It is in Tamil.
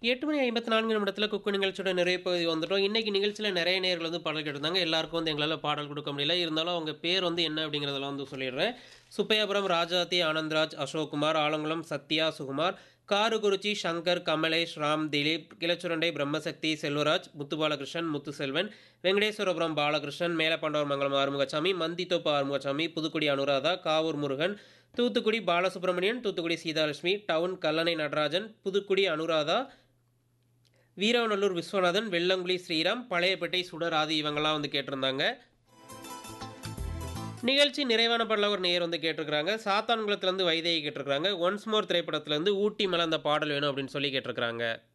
எட்டு மணி ஐம்பத்தி நான்கு நிமிடத்தில் குக்கு நிகழ்ச்சியோட நிறைய பகுதி வந்துட்டோம் இன்னைக்கு நிகழ்ச்சியில் நிறைய நேர்கள் வந்து பாடல் கேட்டிருந்தாங்க எல்லாருக்கும் வந்து எங்களால் பாடல் கொடுக்க முடியல இருந்தாலும் அவங்க பேர் வந்து என்ன அப்படிங்கிறதெல்லாம் வந்து சொல்லிடுறேன் சுப்பையாபுரம் ராஜாத்தி ஆனந்த்ராஜ் அசோக்குமார் ஆலங்குளம் சத்யா சுகுமார் காருகுருச்சி சங்கர் கமலேஷ் ராம் திலீப் கிளச்சுரண்டை பிரம்மசக்தி செல்வராஜ் முத்துபாலகிருஷ்ணன் முத்துசெல்வன் வெங்கடேஸ்வரபுரம் பாலகிருஷ்ணன் மேலப்பாண்டவர் மங்கலம் ஆறுமுகசாமி மந்தித்தோப்பு ஆறுமுகசாமி புதுக்குடி அனுராதா காவூர் முருகன் தூத்துக்குடி பாலசுப்ரமணியன் தூத்துக்குடி சீதாலட்சுமி டவுன் கல்லணை நடராஜன் புதுக்குடி அனுராதா வீரவநல்லூர் விஸ்வநாதன் வெள்ளங்குழி ஸ்ரீராம் பழையப்பேட்டை சுடர் ஆதி இவங்கெல்லாம் வந்து கேட்டிருந்தாங்க நிகழ்ச்சி நிறைவான பாடல ஒரு நேயர் வந்து கேட்டிருக்கிறாங்க சாத்தான்குளத்துலேருந்து வைதேகி கேட்டிருக்கிறாங்க ஒன்ஸ் மோர் திரைப்படத்துலேருந்து ஊட்டி மேலே அந்த பாடல் வேணும் அப்படின்னு சொல்லி கேட்டிருக்கிறாங்க